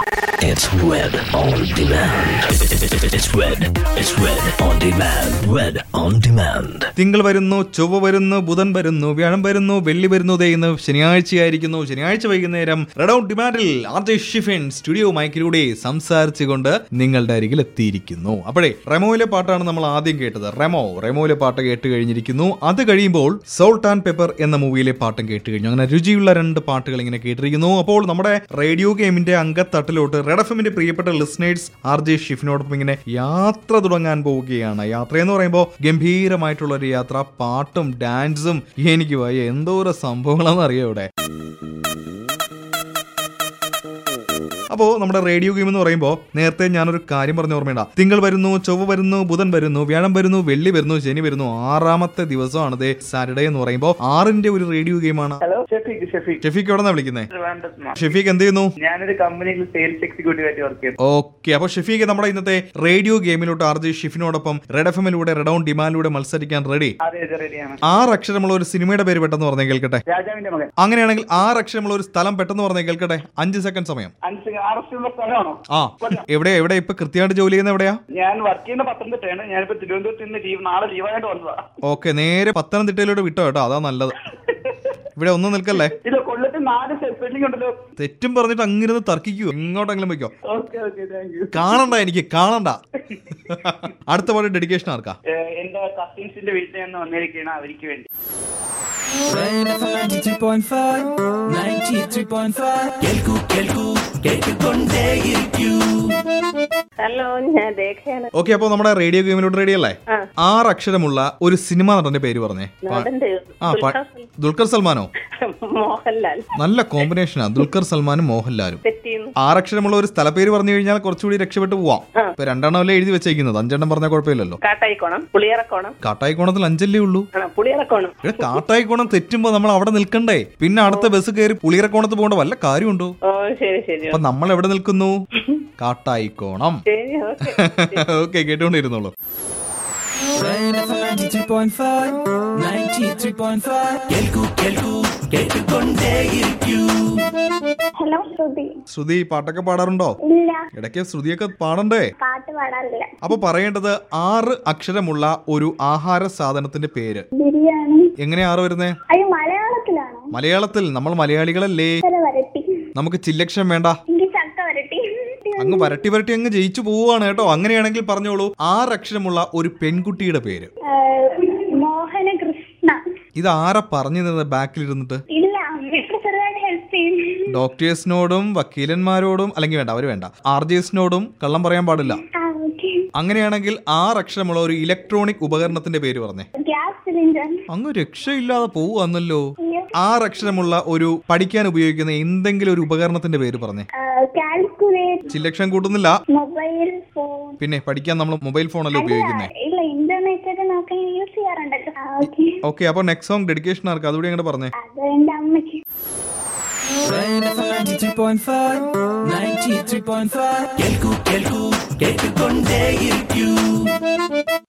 It's red on demand. It's red. It's red on demand. Red on demand. തിങ്കൾ വരുന്നു ചൊവ്വ വരുന്നു ബുധൻ വരുന്നു വ്യാഴം വരുന്നു വെള്ളി വരുന്നു ദേ ഇന്ന് ശനിയാഴ്ചയായിരിക്കുന്നു ശനിയാഴ്ച വൈകുന്നേരം റെഡ് ഔട്ട് ഡിമാൻഡിൽ ആർ ജെ ഷിഫിൻ സ്റ്റുഡിയോ മൈക്കിലൂടെ സംസാരിച്ചുകൊണ്ട് നിങ്ങളുടെ അരികിൽ എത്തിയിരിക്കുന്നു അപ്പോഴേ റെമോയിലെ പാട്ടാണ് നമ്മൾ ആദ്യം കേട്ടത് റെമോ റെമോയിലെ പാട്ട് കേട്ട് കഴിഞ്ഞിരിക്കുന്നു അത് കഴിയുമ്പോൾ സോൾട്ട് ആൻഡ് പെപ്പർ എന്ന മൂവിയിലെ പാട്ടും കേട്ട് കഴിഞ്ഞു അങ്ങനെ രുചിയുള്ള രണ്ട് പാട്ടുകൾ ഇങ്ങനെ കേട്ടിരിക്കുന്നു അപ്പോൾ നമ്മുടെ റേഡിയോ ഗെയിമിന്റെ അങ്കത്തട്ടിലോട്ട് റെഡ് എഫ് എമ്മിന്റെ പ്രിയപ്പെട്ട ലിസ്നേഴ്സ് ആർ ജെ ഷിഫിനോടൊപ്പം ഇങ്ങനെ യാത്ര തുടങ്ങാൻ പോവുകയാണ് യാത്ര എന്ന് പറയുമ്പോൾ ഗംഭീരമായിട്ടുള്ള ഒരു യാത്ര പാട്ടും ഡാൻസും എനിക്ക് വയ്യ എന്തോരം സംഭവങ്ങളാണെന്ന് അറിയാം ഇവിടെ അപ്പോൾ നമ്മുടെ റേഡിയോ ഗെയിം എന്ന് പറയുമ്പോൾ നേരത്തെ ഞാനൊരു കാര്യം പറഞ്ഞ ഓർമ്മയുണ്ട തിങ്കൾ വരുന്നു ചൊവ്വ വരുന്നു ബുധൻ വരുന്നു വ്യാഴം വരുന്നു വെള്ളി വരുന്നു ശനി വരുന്നു ആറാമത്തെ ദിവസമാണ് ദേ സാറ്റർഡേ എന്ന് പറയുമ്പോൾ ആറിന്റെ ഒരു റേഡിയോ ഗെയിമാണ് ഹലോ ഷെഫീഖ് ഷെഫീഖ് ഷെഫീക്ക് എവിടെ നിന്നാണ് വിളിക്കുന്നത് ട്രിവാൻഡ്രത്ത് നിന്നാ. ഷെഫീക്ക് എന്ത് ചെയ്യുന്നു ഞാനൊരു കമ്പനിയിൽ സെയിൽസ് എക്സിക്യൂട്ടീവ് ആയിട്ട് വർക്ക് ചെയ്യുന്നു ഓക്കെ അപ്പൊ ഷെഫീക്ക് നമ്മുടെ ഇന്നത്തെ റേഡിയോ ഗെയിമിലോട്ട് ആർ ജെ ഷിഫിനോടൊപ്പം റെഡ് എഫ് എമ്മിലൂടെ റെഡ് ഓൺ ഡിമാൻഡിലൂടെ മത്സരിക്കാൻ റെഡി അതെ അതെ റെഡിയാണ് ആറ് അക്ഷരമുള്ള ഒരു സിനിമയുടെ പേര് പെട്ടെന്ന് പറഞ്ഞേ കേൾക്കട്ടെ രാജാവിന്റെ മകൻ അങ്ങനെയാണെങ്കിൽ ആറ് അക്ഷരമുള്ള ഒരു സ്ഥലം പെട്ടെന്ന് പറഞ്ഞേ കേൾക്കട്ടെ അഞ്ച് സെക്കൻഡ് സമയം അഞ്ച് അറസ്റ്റുള്ള സ്ഥലമാണോ ആ എവിടെ എവിടെ ഇപ്പൊ കൃത്യമായിട്ട് ജോലി ചെയ്യുന്ന എവിടെയാ ഞാൻ വർക്ക് ചെയ്യുന്ന പത്തനംതിട്ടയാണ് ഞാനിപ്പോ തിരുവനന്തപുരത്ത് നിന്ന് ലീവ് നാളെ ലീവായിട്ട് വന്നതാ ഓക്കെ നേരെ പത്തനംതിട്ടയിലോട്ട് വിട്ടോ കേട്ടോ അതാ നല്ലത് ഇവിടെ ഒന്നും നിൽക്കല്ലേ ഇല്ല കൊല്ലത്ത് നാല് പെൻഡിങ് ഉണ്ടല്ലോ തെറ്റും പറഞ്ഞിട്ട് അങ്ങിരുന്ന് തർക്കിക്കൂ ഇങ്ങോട്ടെങ്കിലും വെക്കോ ഓക്കെ ഓക്കെ താങ്ക് യു കാണണ്ട എനിക്ക് കാണണ്ട അടുത്ത പാട്ട് ഡെഡിക്കേഷൻ ആർക്കാ എന്റെ കസിൻസിന്റെ വീട്ടിൽ നിന്ന് വന്നിരിക്കുകയാണ് അവർക്ക് വേണ്ടി Red FM 93.5 93.5 കേൾക്കൂ കേൾക്കൂ കേട്ടുകൊണ്ടേയിരിക്കൂ ഹലോ ഞാൻ രേഖയാണ് ഓക്കെ അപ്പൊ നമ്മുടെ റേഡിയോ ഗെയിമിലോട്ട് റെഡി അല്ലേ ആ. ആറ് അക്ഷരമുള്ള ഒരു സിനിമ നടന്റെ പേര് പറഞ്ഞേ പാ- നടന്റെ ആ പാ- ദുൽഖർ സൽമാനോ മോഹൻലാൽ നല്ല കോമ്പിനേഷനാ ദുൽഖർ സൽമാനും മോഹൻലാലും തെറ്റിയുന്നു ആറക്ഷരമുള്ള ഒരു സ്ഥലപ്പേര് പറഞ്ഞു കഴിഞ്ഞാൽ കുറച്ചുകൂടി രക്ഷപ്പെട്ടു പോവാം ഇപ്പൊ രണ്ടെണ്ണം അല്ലേ എഴുതി വെച്ചേക്കുന്നത് അഞ്ചെണ്ണം പറഞ്ഞാൽ കുഴപ്പമില്ലല്ലോ കാട്ടായിക്കോണം പുളിയറക്കോണം കാട്ടായിക്കോണത്തിൽ അഞ്ചല്ലേ ഉള്ളൂ ആ പുളിയറക്കോണം ഇവിടെ കാട്ടായിക്കോണം തെറ്റുമ്പോ നമ്മൾ അവിടെ നിൽക്കണ്ടേ പിന്നെ അടുത്ത ബസ് കയറി പുളിയറക്കോണത്ത് പോകേണ്ട വല്ല കാര്യമുണ്ടോ ഓ ശരി ശരി അപ്പൊ നമ്മൾ എവിടെ നിൽക്കുന്നു കാട്ടായിക്കോണം ശരി ഓക്കെ ഓക്കെ കേട്ടുകൊണ്ടിരുന്നോളൂ Red FM 93.5 93.5 കേൾക്കൂ കേൾക്കൂ കേട്ടുകൊണ്ടേയിരിക്കൂ ഹലോ ശ്രുതി ശ്രുതി പാട്ടൊക്കെ പാടാറുണ്ടോ ഇല്ല ഇടയ്ക്ക് ശ്രുതിയൊക്കെ പാടണ്ടേ പാട്ട് പാടാറില്ല അപ്പൊ പറയേണ്ടത് ആറ് അക്ഷരമുള്ള ഒരു ആഹാര സാധനത്തിന്റെ പേര് ബിരിയാണി എങ്ങനെയാ ആറ് വരുന്നേ അയ്യോ മലയാളത്തിലാണോ മലയാളത്തിൽ നമ്മൾ മലയാളികളല്ലേ ചക്കര വരട്ടി നമുക്ക് ചില്ലക്ഷം വേണ്ട എനിക്ക് ചക്ക വരട്ടി അങ്ങ് വരട്ടി വരട്ടി അങ്ങ് ജയിച്ചു പോവുകയാണ് കേട്ടോ അങ്ങനെയാണെങ്കിൽ പറഞ്ഞോളൂ ആറ് അക്ഷരമുള്ള ഒരു പെൺകുട്ടിയുടെ പേര് ഏഹ്, മോഹന കൃഷ്ണ ഇത് ആരാ പറഞ്ഞു തന്നത് ബാക്കിൽ ഇരുന്നിട്ട് ഇല്ല അമ്മയ്ക്ക് ചെറുതായിട്ട് ഹെൽപ്പ് ചെയ്യും ഡോക്ടേഴ്സിനോടും വക്കീലന്മാരോടും അല്ലെങ്കിൽ വേണ്ട അവർ വേണ്ട ആർ ജി എസിനോടും കള്ളം പറയാൻ പാടില്ല ആ ഓക്കെ അങ്ങനെയാണെങ്കിൽ ആറ് അക്ഷരമുള്ള ഒരു ഇലക്ട്രോണിക് ഉപകരണത്തിന്റെ പേര് പറഞ്ഞേ ഗ്യാസ് സിലിണ്ടർ അങ്ങ് രക്ഷയില്ലാതെ പോവുന്നല്ലോ ആറ് അക്ഷരമുള്ള ഒരു പഠിക്കാൻ ഉപയോഗിക്കുന്ന എന്തെങ്കിലും ഒരു ഉപകരണത്തിന്റെ പേര് പറഞ്ഞേ കാൽക്കുലേറ്റ് ചില്ലക്ഷം കൂട്ടുന്നില്ല മൊബൈൽ ഫോൺ പിന്നെ പഠിക്കാൻ നമ്മൾ മൊബൈൽ ഫോണല്ലേ ഉപയോഗിക്കുന്നത് ഇല്ല ഇന്റർനെറ്റ് ഒക്കെ നോക്കാൻ യൂസ് ചെയ്യാറുണ്ടല്ലോ ആ ഓക്കെ ഓക്കെ അപ്പൊ നെക്സ്റ്റ് സോങ് ഡെഡിക്കേഷൻ ആർക്ക് അതുകൂടി അങ്ങോട്ട് പറഞ്ഞേ അത് എന്റെ അമ്മയ്ക്ക് Red FM 93.5 93.5 കേൾക്കൂ കേൾക്കൂ കേട്ടുകൊണ്ടേയിരിക്കൂ